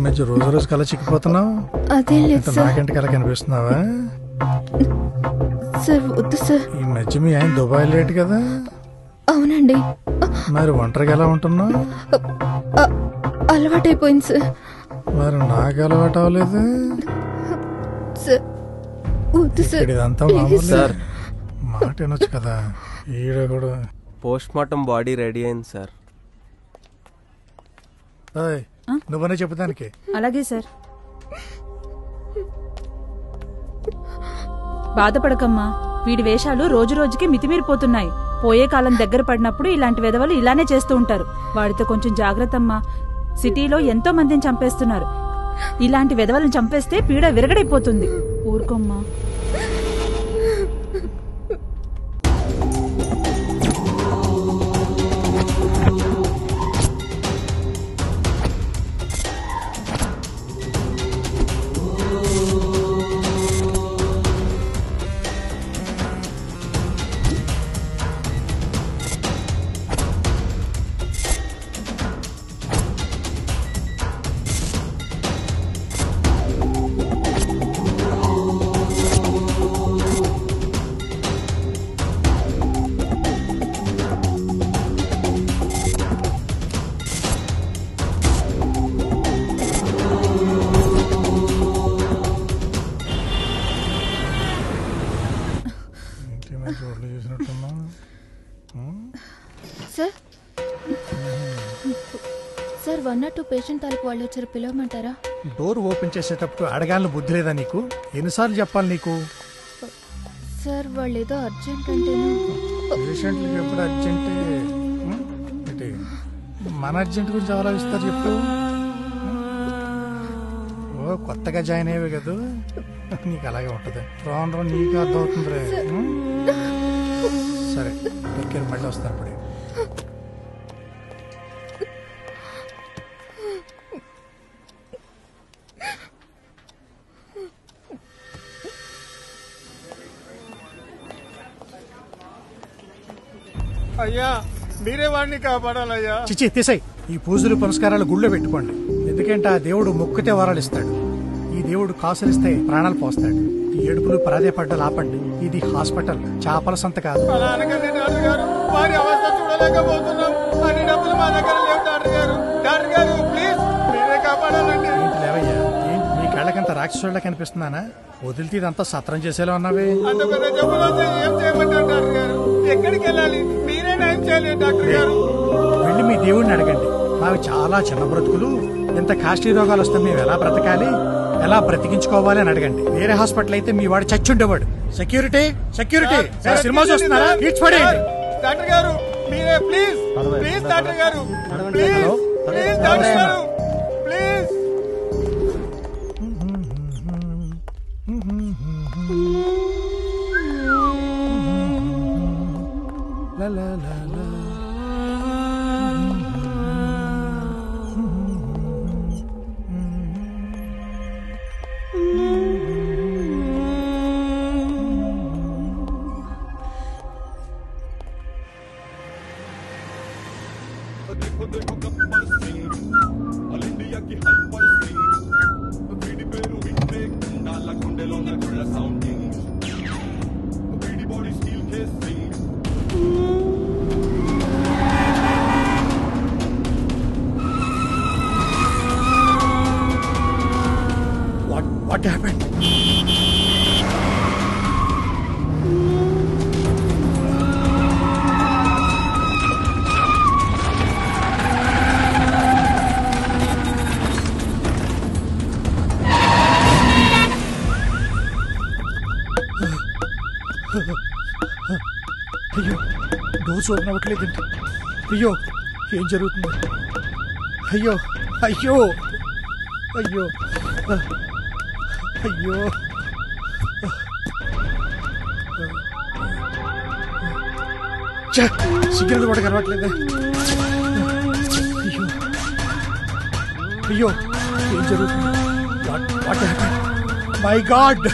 మధ్య రోజు రోజు కల చిక్కిపోతున్నావు అదేం లేదు ఇంత సార్ నాకంటే కల కనిపిస్తున్నావా సార్ వద్దు సార్ ఈ మధ్య మీ ఆయన దుబాయ్ లేట్ కదా అవునండి మరి ఒంటరిగా ఎలా ఉంటున్నావు అ- అలవాటైపోయింది సార్ మరి నాకు అలవాటు అవ్వలేదు సార్ వద్దు సార్ ఇక్కడ ఇదంతా ప్లీజ్ మామూలు సార్ మాట వినొచ్చు కదా ఈడ కూడా పోస్ట్ మార్టం బాడీ రెడీ అయింది సార్ ఏయ్, నువ్వనే చెప్పు దానికి అలాగే సార్ బాధపడకమ్మా వీడి వేషాలు రోజు రోజుకి మితిమీరిపోతున్నాయి పోయే కాలం దగ్గర పడినప్పుడు ఇలాంటి వెధవలు ఇలానే చేస్తూ ఉంటారు వాడితో కొంచెం జాగ్రత్త అమ్మా సిటీలో ఎంతో మందిని చంపేస్తున్నారు ఇలాంటి వెధవలను చంపేస్తే పీడ విరగడైపోతుంది ఊరుకోమ్మా ఇంటి మీద రోడ్లు చూసినట్టున్నావు sir sir one not two patient తాలూకు వాళ్ళు వచ్చారు పిలవమంటారా డోర్ ఓపెన్ చేసేటప్పుడు అడగాలని బుద్ధి లేదా నీకు ఎన్నిసార్లు చెప్పాలి నీకు సార్ వాళ్ళు ఏదో అర్జెంట్ అంటేను పేషెంట్లకి ఎప్పుడు అర్జెంటే ఉం? ఏంటి మన అర్జెంట్ గురించి ఆలోచిస్తారు చెప్పు ఓ కొత్తగా జాయిన్ అయ్యేవి కదా నీకు అలాగే ఉంటది రాను రాను నీకు అర్థమవుతుంది రే ఉం? సరే టేక్ మళ్ళీ వస్తాను అప్పుడే అయ్యా మీరే వాడిని కాపాడాలయ్యా చిచి తీసాయి ఈ పూజలు పునస్కారాలు గుళ్ళో పెట్టుకోండి ఎందుకంటే ఆ దేవుడు మొక్కితే వరాలు ఇస్తాడు ఈ దేవుడు కాసులిస్తే ప్రాణాలు పోస్తాడు ఈ ఏడుపులు ప్రాధేయపడ్డలు ఆపండి ఇది హాస్పిటల్ చేపల సంత కాదు అలా అనకండి డాక్టర్ గారు వారి అవస్థ చూడలేకపోతున్నాం అన్ని డబ్బులు మా దగ్గర లేవు డాక్టర్ గారు డాక్టర్ గారు ప్లీజ్ మీరే కాపాడాలండి ఏంటి లేవయ్యా ఏంటి మీ కళ్ళకంత రాక్షసుళ్ళ కనిపిస్తున్నానా వదిలితే ఇదంతా సత్రం చేసేలా ఉన్నావే అంత పెద్ద జబ్బులు వస్తే ఏం చేయమంటారు డాక్టర్ గారు ఎక్కడికి వెళ్ళాలి మీరే నయం చేయాలి డాక్టర్ గారు వెళ్ళి మీ దేవుడిని అడగండి మావి చాలా చిన్న బ్రతుకులు ఇంత కాస్ట్లీ రోగాలు వస్తే మేము ఎలా బ్రతకాలి ఎలా బ్రతికించుకోవాలి అని అడగండి వేరే హాస్పిటల్ అయితే మీ వాడు చచ్చుండేవాడు సెక్యూరిటీ సెక్యూరిటీ సార్, సినిమా చూస్తున్నారా సార్, ఈడ్చిపడేయండి డాక్టర్ గారు మీరే ప్లీజ్ ప్లీజ్ డాక్టర్ గారు ప్లీజ్ హలో? ప్లీజ్ డాక్టర్ గారు please La la la la. What what happened? అయ్యో డోర్స్ ఓపెన్ అవ్వట్లేదండి అయ్యో ఏం జరుగుతుంది అయ్యో అయ్యో అయ్యో అయ్యో ఛ! సిగ్నల్ కూడా కనబట్లేదు అయ్యో అయ్యో ఏం జరుగుతుంది what what happen my God